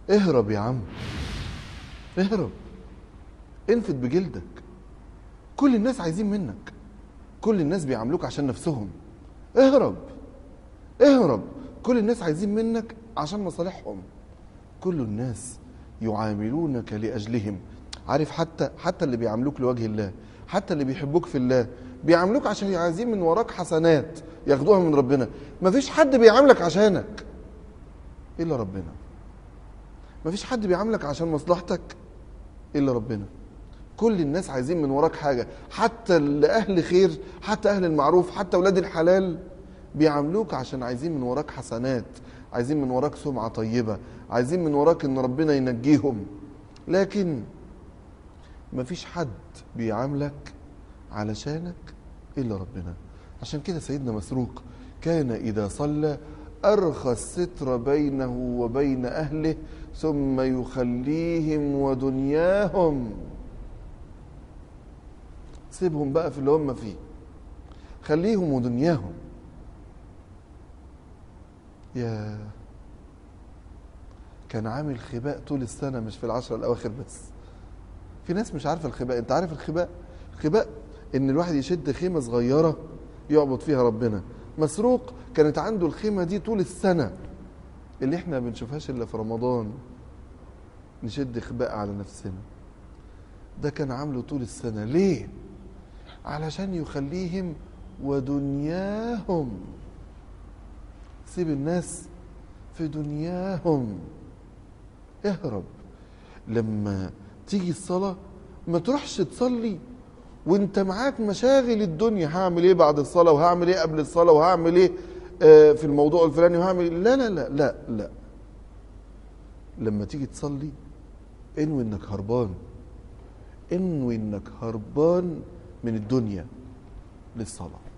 اهرب يا عم اهرب انفد بجلدك كل الناس عايزين منك كل الناس بيعاملوك عشان نفسهم اهرب اهرب كل الناس عايزين منك عشان مصالحهم كل الناس يعاملونك لأجلهم عارف حتى حتى اللي بيعاملوك لوجه الله حتى اللي بيحبوك في الله بيعاملوك عشان عايزين من وراك حسنات ياخدوها من ربنا مفيش حد بيعاملك عشانك إلا ربنا مفيش حد بيعاملك عشان مصلحتك إلا ربنا كل الناس عايزين من وراك حاجة حتى اللي أهل خير حتى أهل المعروف حتى أولاد الحلال بيعاملوك عشان عايزين من وراك حسنات عايزين من وراك سمعة طيبة عايزين من وراك ان ربنا ينجيهم لكن مفيش حد بيعاملك علشانك الا ربنا عشان كده سيدنا مسروق كان اذا صلى ارخى الستر بينه وبين اهله ثم يخليهم ودنياهم سيبهم بقى في اللي هم فيه خليهم ودنياهم يا كان عامل خباء طول السنة مش في العشرة الأواخر بس في ناس مش عارفة الخباء أنت عارف الخباء الخباء إن الواحد يشد خيمة صغيرة يعبد فيها ربنا مسروق كانت عنده الخيمة دي طول السنة اللي احنا ما بنشوفهاش إلا في رمضان نشد خباء على نفسنا ده كان عامله طول السنة ليه؟ علشان يخليهم ودنياهم سيب الناس في دنياهم اهرب لما تيجي الصلاة ما تروحش تصلي وانت معاك مشاغل الدنيا هعمل ايه بعد الصلاة وهعمل ايه قبل الصلاة وهعمل ايه آه في الموضوع الفلاني وهعمل لا لا لا لا لا لما تيجي تصلي انوي انك هربان انوي انك هربان من الدنيا للصلاه